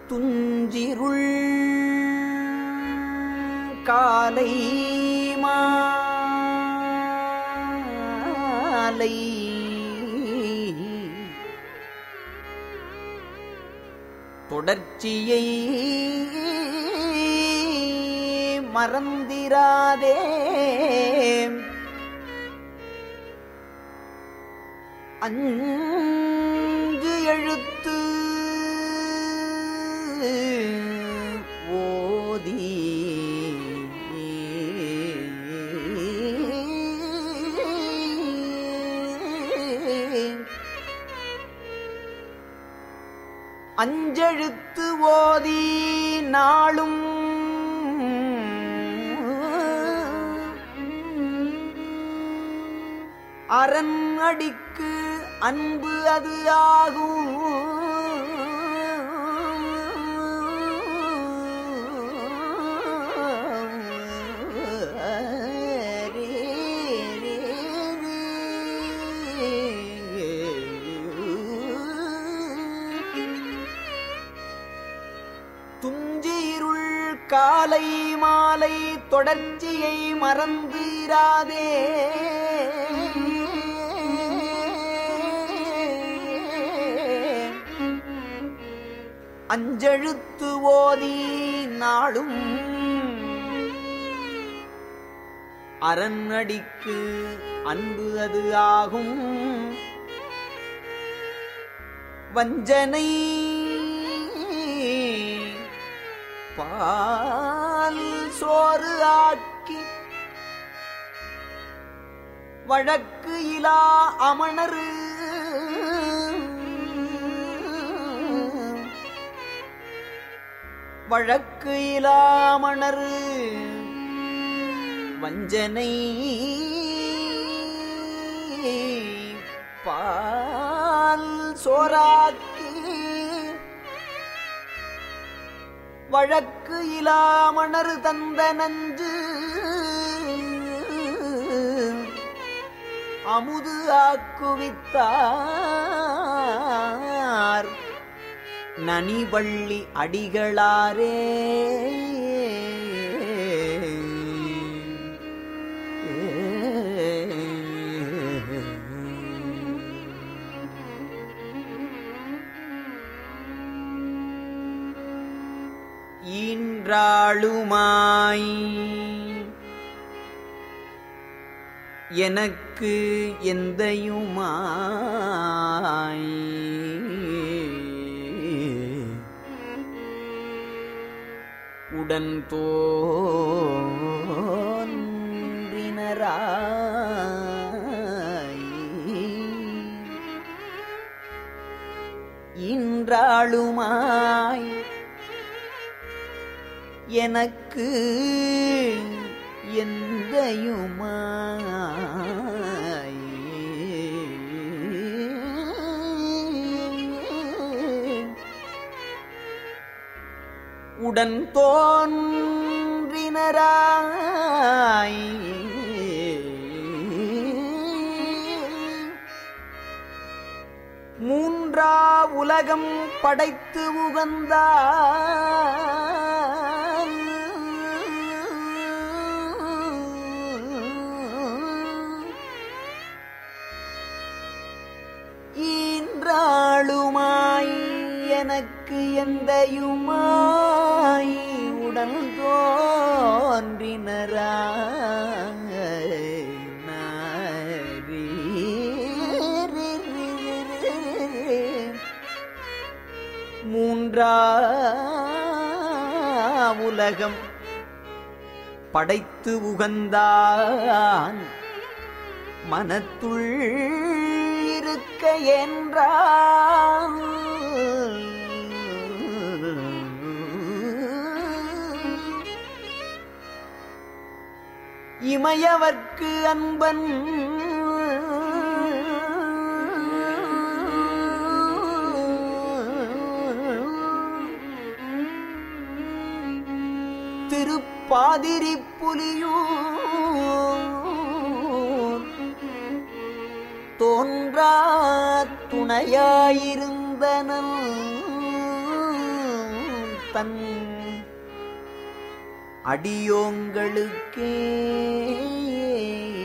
துஞ்சிருள் காலை மாலை தொடர்ச்சியை மறந்திராதே அஞ்சு எழுத்து ஓதி அஞ்செழுத்து ஓதி நாளும் அரண் அடிக்கு அன்பு அது ஆகும் துஞ்சிருள் காலை மாலை தொடர்ச்சியை மறந்து இராதே அஞ்செழுத்து ஓதி நாளும் அரண்அடிக்கு அன்பு அது ஆகும் வஞ்சனை பால் சோறு ஆக்கி வழக்கு இலா அமணரு வழக்கு இலாமணரு வஞ்சனை பால் சோறாக்கி வழக்கு இலாமணர் தந்த நஞ்சு அமுது ஆக்குவித்தார் நனிவள்ளி அடிகளாரே ஈன்றாளுமாய் எனக்கு எந்தையுமாய் உடன் தோன்றினராய் இன்றாளுமாய் எனக்கு எந்தையுமாய் உடன் தோன்றினராய் மூன்றா உலகம் படைத்து உகந்தார் ஈன்றாளுமாய் எனக்கு எந்தையுமாய் உடன் தோன்றினரா மூன்றா உலகம் படைத்து உகந்தான் மனத்துள் இருக்க என்றான் இமையவர்க்கு அன்பன் திருப்பாதிரி புலியூர் தோன்றா துணையாயிருந்தனன் தன் அடியோங்களுக்கே